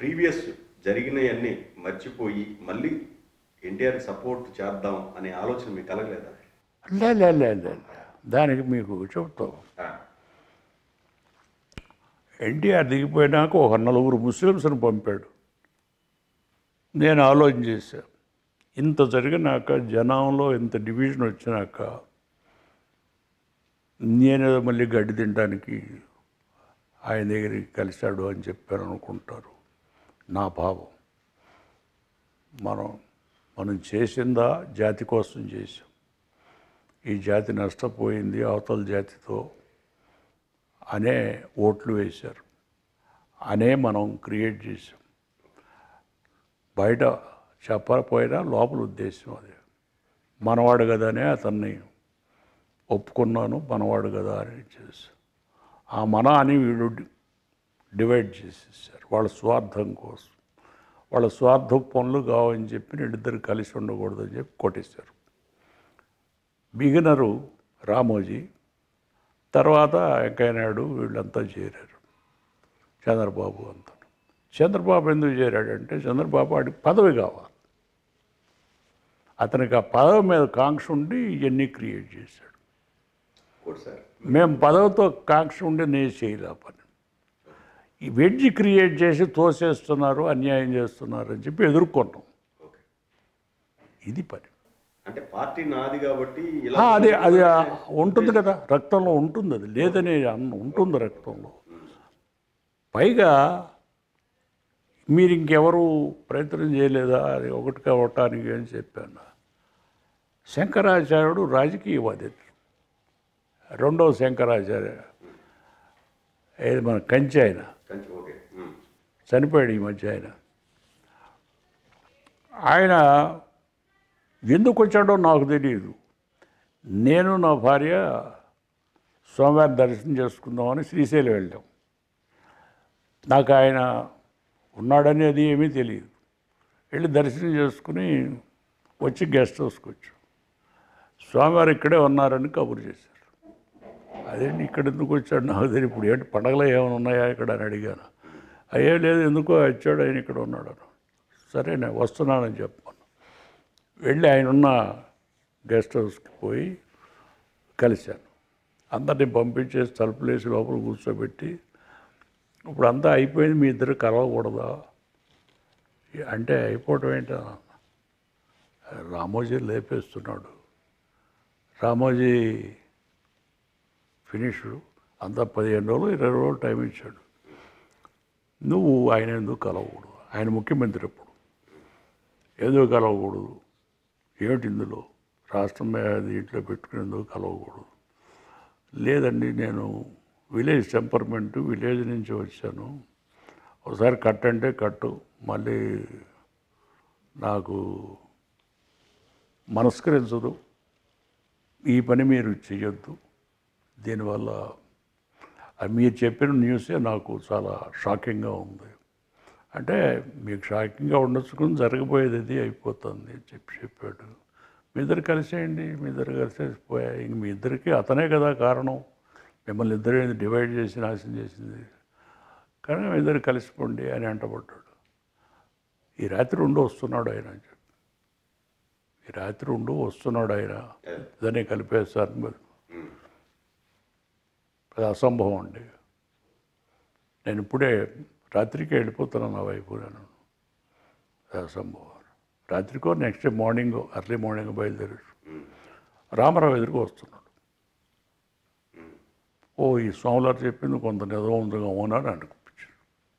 Previous జరిగినవన్నీ మర్చిపోయి మళ్ళీ NTR support చేద్దాం అనే ఆలోచన మీకు కలగలేదా లే లే లే లే లే. దానికి మీకు చెప్తాం ఆ, ఎన్టీఆర్ దిగిపోయినాక ఒక నలుగురు ముస్లిమ్స్ని పంపాడు నేను ఆలోచన చేశాను ఇంత జరిగినాక జనంలో ఇంత డివిజన్ వచ్చినాక నేనేదో మళ్ళీ గడ్డి తినడానికి ఆయన దగ్గరికి కలిశాడు అని చెప్పారు అనుకుంటారు నా భావం మనం మనం చేసిందా జాతి కోసం చేసాం ఈ జాతి నష్టపోయింది అవతల జాతితో అనే ఓట్లు వేశారు అనే మనం క్రియేట్ చేసాం బయట చెప్పకపోయినా లోపల ఉద్దేశం అది మనవాడు కదనే అతన్ని ఒప్పుకున్నాను మనవాడు కదా అని చేసి ఆ మన అని వీడు డి- డివైడ్ చేసేసారు వాళ్ళ స్వార్థం కోసం వాళ్ళ స్వార్థ పనులు కావని చెప్పి వీళ్ళిద్దరు కలిసి ఉండకూడదని చెప్పి కొట్టేశారు బిగినరు రామోజీ తర్వాత వెంకయ్యనాయుడు వీళ్ళంతా చేరారు చంద్రబాబు అంతా చంద్రబాబు ఎందుకు చేరాడంటే చంద్రబాబు వాడికి పదవి కావాలి అతనికి ఆ పదవి మీద కాంక్ష ఉండి ఇవన్నీ క్రియేట్ చేశాడు కూడా సార్ మేము పదవితో కాంక్ష ఉండి నేను చేయలే ఆ పని ఈ వెడ్జి క్రియేట్ చేసి తోసేస్తున్నారు అన్యాయం చేస్తున్నారు అని చెప్పి ఎదుర్కొన్నాం ఓకే ఇది పని అంటే పార్టీ నాది కాబట్టి ఆ, ఇలా అది అది ఆ, ఉంటుంది కదా రక్తంలో ఉంటుంది అది లేదని అన్న ఉంటుంది రక్తంలో పైగా మీరు ఇంకెవరు ప్రయత్నం చేయలేదా అది ఒకటి కావటానికి అని చెప్పాను శంకరాచార్యుడు రాజకీయవాది రెండవ శంకరాచార్య ఏది మన కంచి ఆయన కంచి ఓకే ఉమ్. చనిపోయాడు ఈ మధ్య ఆయన ఆయన ఎందుకు వచ్చాడో నాకు తెలియదు నేను నా భార్య స్వామివారి దర్శనం చేసుకుందామని శ్రీశైలం వెళ్ళాం నాకు ఆయన ఉన్నాడని అది ఏమీ తెలియదు వెళ్ళి దర్శనం చేసుకుని వచ్చి గెస్ట్ హౌస్కి వచ్చాం స్వామివారు ఇక్కడే ఉన్నారని కబురు చేశారు అదేంటి ఇక్కడ ఎందుకు వచ్చాడు నాకు తెలియదు ఇప్పుడు ఏంటి పండగలు ఏమైనా ఉన్నాయా ఇక్కడ అని అడిగాను అయ్యే లేదు ఎందుకో వచ్చాడు ఆయన ఇక్కడ ఉన్నాడు అన్నాడు. సరే నేను వస్తున్నానని చెప్పాను వెళ్ళి ఆయన ఉన్న గెస్ట్ హౌస్కి పోయి కలిశాను అందరిని పంపించేసి తలుపులేసి లోపల కూర్చోబెట్టి ఇప్పుడు అంతా అయిపోయింది మీ ఇద్దరు కలవకూడదా అంటే అయిపోవటం ఏంటి అన్నా. రామోజీ లేపేస్తున్నాడు రామోజీ ఫినిష్ అంతా పదిహేను రోజులు ఇరవై రోజులు టైం ఇచ్చాడు నువ్వు ఆయన ఎందుకు కలవకూడదు ఆయన ముఖ్యమంత్రి అప్పుడు ఎందుకు కలవకూడదు ఏమిటి ఇందులో రాష్ట్రం మీద దీంట్లో పెట్టుకునేందుకు కలవకూడదు లేదండి నేను విలేజ్ టెంపర్మెంట్ విలేజ్ నుంచి వచ్చాను ఒకసారి కట్ అంటే కట్టు మళ్ళీ నాకు మనస్కరించదు ఈ పని మీరు చేయొద్దు దీనివల్ల అది మీరు చెప్పిన న్యూసే నాకు చాలా షాకింగ్గా ఉంది అంటే మీకు షాకింగ్గా ఉండొచ్చుకుని జరగబోయేది అది అయిపోతుంది అని చెప్పి చెప్పాడు మీ ఇద్దరు కలిసేయండి మీ ఇద్దరు కలిసేసి పోయా ఇంక మీ ఇద్దరికి అతనే కదా కారణం మిమ్మల్ని ఇద్దరు డివైడ్ చేసి నాశనం చేసింది కానీ మీ ఇద్దరు కలిసిపోండి అని అంటపడ్డాడు ఈ రాత్రి ఉండి వస్తున్నాడు ఆయన అని చెప్పి ఈ రాత్రి ఉండు వస్తున్నాడు ఆయన ఇదనే కలిపేస్తారు మరి అది అసంభవం అండి నేను ఇప్పుడే రాత్రికి వెళ్ళిపోతున్నాను నా వైపు నేను అది అసంభవం రాత్రికో next day morning early morning బయలుదేరి రామారావు ఎదురుకు వస్తున్నాడు ఓ ఈ స్వాములారు చెప్పింది కొంత నిజం ఉందిగా అవునని అనిపించాడు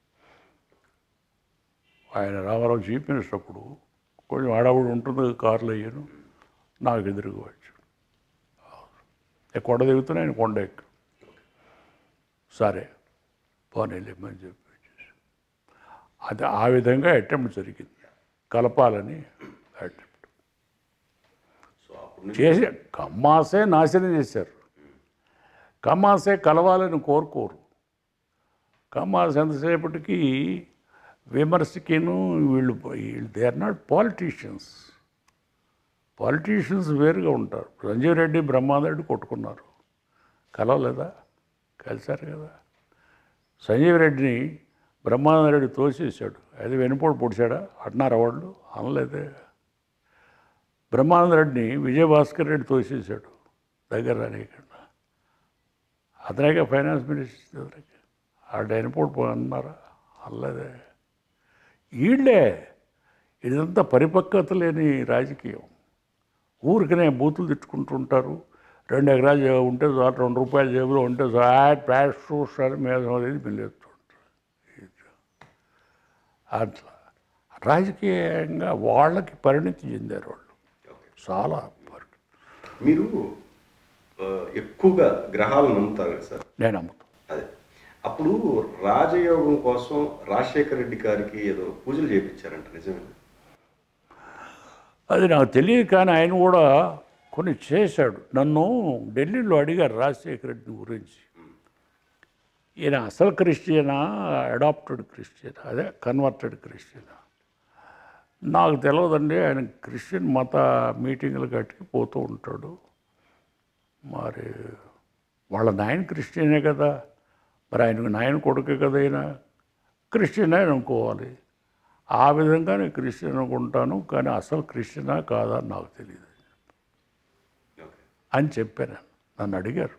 ఆయన రామారావు చీఫ్ మినిస్టర్ అప్పుడు కొంచెం ఆడవుడు ఉంటుంది కదా, కార్లు అయ్యాను నాకు ఎదురుగా వచ్చాడు నేను కొండ దిగుతున్నా ఆయన కొండ ఎక్కు సరే పోనీలేమని చెప్పి వచ్చేసి. అది ఆ విధంగా అటెంప్ట్ జరిగింది కలపాలని అటెంప్ట్ సో అప్పుడు నుంచి చేసి కమ్మాసే నాశనం చేశారు కమ్మాసే కలవాలని కోరుకోరు కమ్మాస్ ఎంతసేపటికి విమర్శకిను వీళ్ళు వీళ్ళు they are not politicians politicians వేరుగా ఉంటారు సంజీవ్ రెడ్డి బ్రహ్మారెడ్డి కొట్టుకున్నారు కలవలేదా కలిశారు కదా సంజీవ్ రెడ్డిని బ్రహ్మానందరెడ్డి తోసేసాడు అది వెనుపోటు పొడిచాడా అంటున్నారు వాళ్ళు అనలేదే బ్రహ్మానందరెడ్డిని విజయభాస్కర్ రెడ్డి తోసేసాడు దగ్గర రానియకుండా అతనేగా ఫైనాన్స్ మినిస్టర్ దగ్గరికి ఆ వెనుపోటు అన్నారా అనలేదే వీళ్ళే ఇదంతా పరిపక్వత లేని రాజకీయం ఊరికనే బూతులు తిట్టుకుంటుంటారు రెండు ఎకరాలు జే- ఉంటే చాలు రెండు రూపాయల జేబులో ఉంటే చాలు ప్యాష్ చూస్తారు మీద అనేది మిల్లేస్తుంటారు అట్లా రాజకీయంగా వాళ్ళకి పరిణితి చెందారు వాళ్ళు ఓకే. చాలా పరిణితి మీరు ఆ, ఎక్కువగా గ్రహాలను నమ్ముతారు కదా సార్ నేను నమ్ముతాను అదే అప్పుడు రాజయోగం కోసం రాజశేఖర రెడ్డి గారికి ఏదో పూజలు చేయించారంట నిజమే అది నాకు తెలియదు కానీ ఆయన కూడా కొన్ని చేశాడు నన్ను ఢిల్లీలో అడిగారు రాజశేఖర రెడ్డి గురించి ఈయన అసలు క్రిస్టియనా అడాప్టెడ్ క్రిస్టియన్ అదే కన్వర్టెడ్ క్రిస్టియనా నాకు తెలియదండి ఆయన క్రిస్టియన్ మత మీటింగులు గట్టికి పోతూ ఉంటాడు మరి వాళ్ళ నాయన క్రిస్టియనే కదా మరి ఆయనకు నాయన కొడుకే కదా ఆయన క్రిస్టియనే అనుకోవాలి ఆ విధంగా నేను క్రిస్టియన్ అనుకుంటాను కానీ అసలు క్రిస్టియనా కాదా అని నాకు తెలియదు ఓకే అని చెప్పాను నన్ను అడిగారు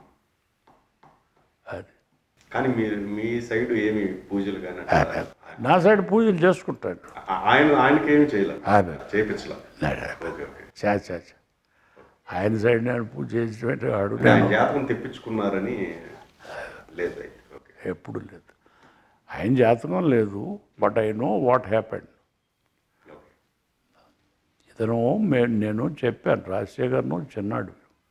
అది కానీ మీరు మీ సైడ్ ఏమి పూజలు కానీ నా సైడ్ పూజలు చేసుకుంటాను ఆయన ఆయనకి ఏమి చేయలేదు అదే. చేయించలా అదే. ఓకే ఓకే చా చా చా. ఆయన సైడ్ నేను పూజ చేసినట్టు అంటే అడుగు ఆయన జాతకం తెప్పించుకున్నారని లేదు అయితే ఓకే ఎప్పుడు లేదు ఆయన జాతకం లేదు but I know what happened okay ఇతను మే నేను చెప్పాను రాజశేఖర్ను చిన్నాడు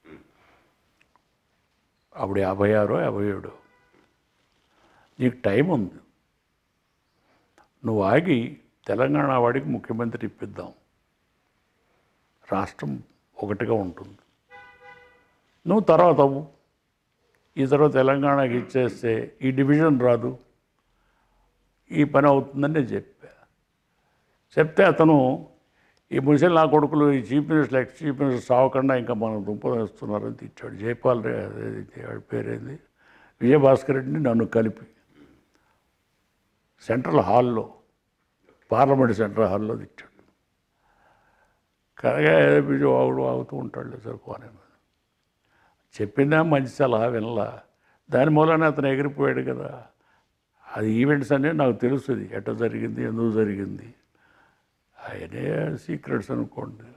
అప్పుడు యాభై ఆరో యాభై ఏడు నీకు టైం ఉంది నువ్వు ఆగి తెలంగాణ వాడికి ముఖ్యమంత్రి ఇప్పిద్దాం రాష్ట్రం ఒకటిగా ఉంటుంది నువ్వు తర్వాత అవ్వు ఈ తర్వాత తెలంగాణకి ఇచ్చేస్తే ఈ డివిజన్ రాదు ఈ పని అవుతుందని నేను చెప్పా చెప్తే అతను ఈ ముసలి నా కొడుకులు ఈ chief minister ex chief minister సావకుండా ఇంకా మనం దుంపదేస్తున్నారని తిట్టాడు జైపాల్ రే అదే వాడి పేరేంది విజయభాస్కర్ రెడ్డిని నన్ను కలిపి సెంట్రల్ హాల్లో పార్లమెంట్ సెంట్రల్ హాల్లో తిట్టాడు కనుక ఏదో బిజీ వాగుడు వాగుతూ ఉంటాడు సార్ కోనే చెప్పిందా మంచి సలహా వినలా దాని మూలనే అతను ఎగిరిపోయాడు కదా అది ఈవెంట్స్ అనేది నాకు తెలుస్తుంది ఎట్లా జరిగింది ఎందుకు జరిగింది ఆయనే సీక్రెట్స్ అనుకోండి